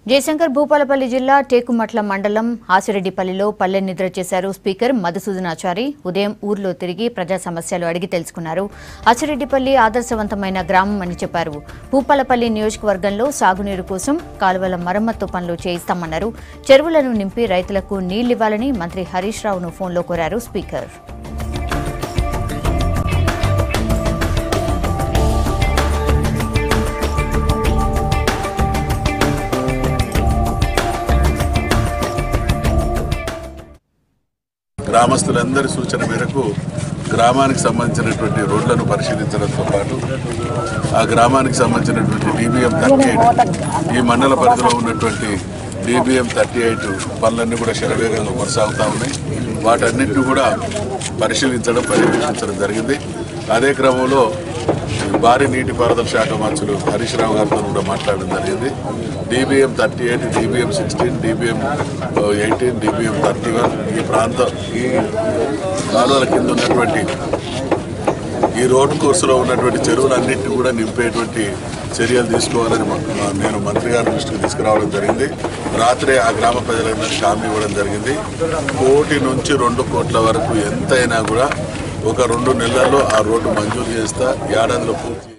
జయశంకర్ భూపాలపల్లి జిల్లా టేకుమట్ల మండలం ఆసిరెడ్డిపల్లిలో పల్లె నిద్ర చేశారు స్పీకర్ మధుసూదనాచారి ఉదయం ఊర్లో తిరిగి ప్రజా సమస్యలు అడిగి తెలుసుకున్నారు ఆసిరెడ్డిపల్లి ఆదర్శవంతమైన గ్రామం అని చెప్పారు భూపాలపల్లి నియోజకవర్గంలో సాగునీరు కోసం కాలువల మరమ్మత్తు పనులు చేయిస్తామన్నారు చెరువులను నింపి రైతులకు నీళ్లివ్వాలని మంత్రి హరీష్ రావును ఫోన్లో కోరారు స్పీకర్ గ్రామస్తులందరి సూచన మేరకు గ్రామానికి సంబంధించినటువంటి రోడ్లను పరిశీలించడంతో పాటు ఆ గ్రామానికి సంబంధించినటువంటి డిబిఎం థర్టీ ఎయిట్ ఈ మండల పరిధిలో ఉన్నటువంటి డిబిఎం థర్టీ ఎయిట్ పనులన్నీ కూడా శరవేగంగా కొనసాగుతూ ఉన్నాయి వాటన్నిటిని కూడా పరిశీలించడం పర్యవేక్షించడం జరిగింది అదే క్రమంలో భారీ నీటిపారుదల శాఖ మంత్రులు హరీష్ రావు గారితో కూడా మాట్లాడడం జరిగింది DBM thirty eight DBM sixteen DBM eighteen DBM thirty one ఈ ప్రాంతం ఈ కాలువల కింద ఉన్నటువంటి ఈ రోడ్ కోర్సులో ఉన్నటువంటి చెరువులన్నింటినీ కూడా నింపేటువంటి చర్యలు తీసుకోవాలని మ- నేను మంత్రి గారి దృష్టికి తీసుకురావడం జరిగింది రాత్రే ఆ గ్రామ ప్రజలందరికీ హామీ ఇవ్వడం జరిగింది కోటి నుంచి రెండు కోట్ల వరకు ఎంతైనా కూడా ఒక రెండు నెలల్లో ఆ రోడ్డు మంజూరు చేస్తా ఏడాదిలో పూర్తి